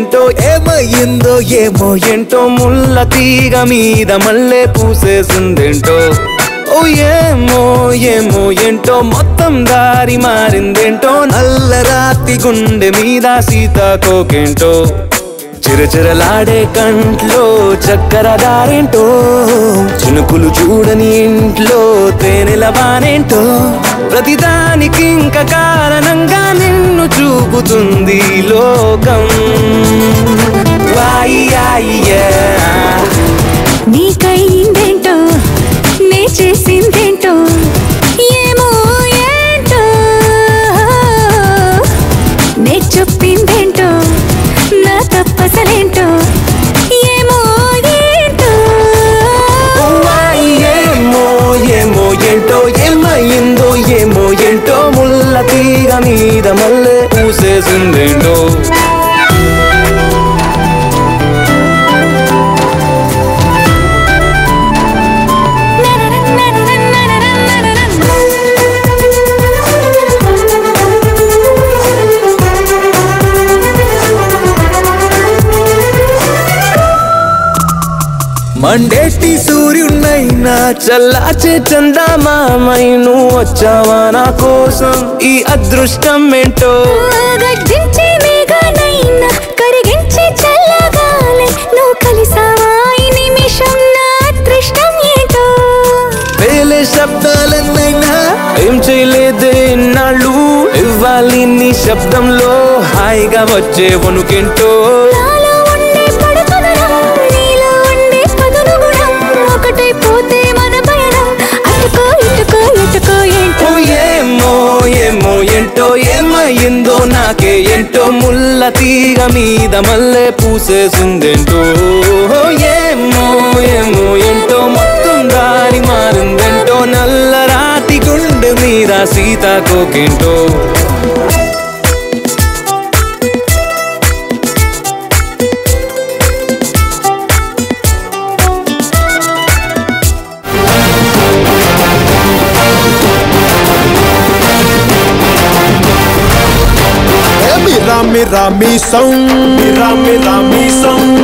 ఏంటో ఏమయ్యిందో ఏమో ఏంటో ముళ్ళ తీగ మీద మళ్ళీ పూసేసిందేంటో ఓ ఏమో ఏమో ఏంటో మొత్తం దారి మారిందేంటో నల్ల రాతి గుండె మీద సీతాకోకేంటో చిరచిరలాడే కంట్లో చక్కెర దారేంటో చినుకులు చూడని ఇంట్లో తేనెల బానేంటో ప్రతిదానికి ఇంక కారణంగా నిన్ను చూపుతుంది ఈ లోకం వాయి ఆయి యా. నీకయిందేంటో నే చేసిందేంటో ఏమో ఏంటో నే చెప్పిందేంటో నా తప్పసలేంటో ఏమో ఏంటో వాయి ఏమో ఏమో ఏంటో ఏమయ్యిందో ఏమో ఏంటో ముళ్ళ తీగ మీద మళ్ళీ పూసేసిందేంటో మండేటి సూర్యున్నైనా చల్లాచే చందమామై నువ్వు వచ్చావా నా కోసం ఈ అదృష్టం ఏంటో గడ్డించే మేఘనైనా కరిగించే చల్లగాలే నువ్వు కలిసావా ఈ నిమిషం నా అదృష్టం ఏంటో వేలే శబ్దాలన్నైనా ఏం చేయలేదే ఇన్నాళ్ళు ఇవ్వాలి నీ శబ్దంలో హాయిగా వచ్చే వణుకేంటో నాలో ఉండే పడుతుదనం నీలో ఉండే పదును గుణం ఒకటైపోతే మన పయనం అటుకో ఇటుకో ఇటుకో ఏంటో ఓ ఏమో ఏమో ఏంటో ఏమయ్యిందో నాకే ఏంటో ముళ్ళ తీగ మీద మళ్ళీ పూసేసిందేంటో ఓ ఏమో ఏమో ఏంటో మొత్తం దారి మారిందేంటో నల్ల రాతి గుండె మీద సీతాకోకేంటో Hey, Mira, mira mi son, mira, mira mi son.